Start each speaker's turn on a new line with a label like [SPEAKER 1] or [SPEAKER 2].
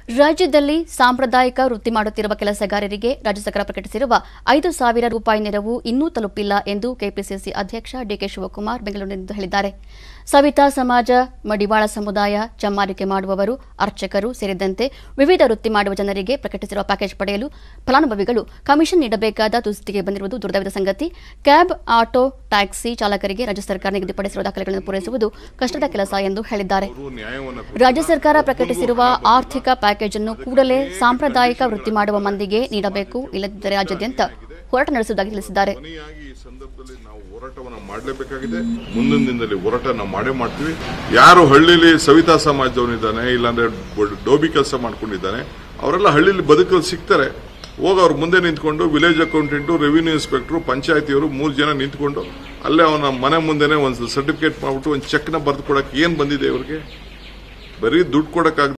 [SPEAKER 1] ರಾಜ್ಯದಲ್ಲಿ ಸಾಂಪ್ರದಾಯಿಕ ವೃತ್ತಿ ಮಾಡುತ್ತಿರುವ ಕೆಲಸಗಾರರಿಗೆ ರಾಜ್ಯ ಸರ್ಕಾರ ಪ್ರಕಟಿಸಿರುವ ಐದು ಸಾವಿರ ರೂಪಾಯಿ ನೆರವು ಇನ್ನೂ ತಲುಪಿಲ್ಲ ಎಂದು ಕೆಪಿಸಿಸಿ ಅಧ್ಯಕ್ಷ ಡಿಕೆ ಶಿವಕುಮಾರ್ ಬೆಂಗಳೂರಿನಲ್ಲಿಂದು ಹೇಳಿದ್ದಾರೆ ಸವಿತಾ ಸಮಾಜ ಮಡಿವಾಳ ಸಮುದಾಯ ಚಮ್ಮಾರಿಕೆ ಮಾಡುವವರು ಅರ್ಚಕರು ಸೇರಿದಂತೆ ವಿವಿಧ ವೃತ್ತಿ ಮಾಡುವ ಜನರಿಗೆ ಪ್ರಕಟಿಸಿರುವ ಪ್ಯಾಕೇಜ್ ಪಡೆಯಲು ಫಲಾನುಭವಿಗಳು ಕಮಿಷನ್ ನೀಡಬೇಕಾದ ದುಸ್ಥಿತಿಗೆ ಬಂದಿರುವುದು ದುರ್ದೈವದ ಸಂಗತಿ ಕ್ಯಾಬ್ ಆಟೋ ಟ್ಯಾಕ್ಸಿ ಚಾಲಕರಿಗೆ ರಾಜ್ಯ ಸರ್ಕಾರ ನಿಗದಿಪಡಿಸಿರುವ ದಾಖಲೆಗಳನ್ನು ಪೂರೈಸುವುದು ಕಷ್ಟದ ಕೆಲಸ ಎಂದು ಹೇಳಿದ್ದಾರೆ
[SPEAKER 2] ಅವರು ನ್ಯಾಯವನ್ನ
[SPEAKER 1] ರಾಜ್ಯ ಸರ್ಕಾರ ಪ್ರಕಟಿಸಿರುವ ಆರ್ಥಿಕ ಪ್ಯಾಕೇಜ್ ಅನ್ನು ಕೂಡಲೇ ಸಾಂಪ್ರದಾಯಿಕ ವೃತ್ತಿ ಮಾಡುವ ಮಂದಿಗೆ ನೀಡಬೇಕು ಇಲ್ಲದಿದ್ದರೆ ರಾಜ್ಯಾದ್ಯಂತ ಹೋರಾಟ ನಡೆಸುವುದಾಗಿ ತಿಳಿಸಿದ್ದಾರೆ
[SPEAKER 2] ಕೊನೆಯಾಗಿ ಈ ಸಂದರ್ಭದಲ್ಲಿ ನಾವು ಹೋರಾಟವನ್ನ ಮಾಡಲೇಬೇಕಾಗಿದೆ ಮುಂದಿನ ದಿನದಲ್ಲಿ ಹೋರಾಟ ನಾವು ಮಾಡೇ ಮಾಡ್ತೀವಿ ಯಾರು ಹಳ್ಳಿಲಿ ಸವಿತಾ ಸಮಾಜದವನಿದ್ದಾನೆ ಇಲ್ಲಾಂದ್ರೆ ಬ- ಡೋಬಿ ಕೆಲಸ ಮಾಡ್ಕೊಂಡಿದ್ದಾನೆ ಅವರೆಲ್ಲ ಹಳ್ಳಿಲಿ ಬದುಕಲು ಸಿಗ್ತಾರೆ ಹೋಗಿ ಅವ್ರ ಮುಂದೆ ನಿಂತ್ಕೊಂಡು ವಿಲೇಜ್ ಅಕೌಂಟೆಂಟು ರೆವಿನ್ಯೂ ಇನ್ಸ್ಪೆಕ್ಟರ್ ಪಂಚಾಯತಿಯವರು ಮೂರು ಜನ ನಿಂತ್ಕೊಂಡು ಅಲ್ಲೇ ಅವನ ಮನೆ ಮುಂದೆನೆ ಒಂದು ಸರ್ಟಿಫಿಕೇಟ್ ಮಾಡ್ಬಿಟ್ಟು ಒಂದು ಚೆಕ್ನ ಬರೆದು ಕೊಡಕ್ಕೆ ಏನ್ ಬಂದಿದೆ ಇವ್ರಿಗೆ ಬರೀ ದುಡ್ಡು ಕೊಡಕ್ಕಾಗ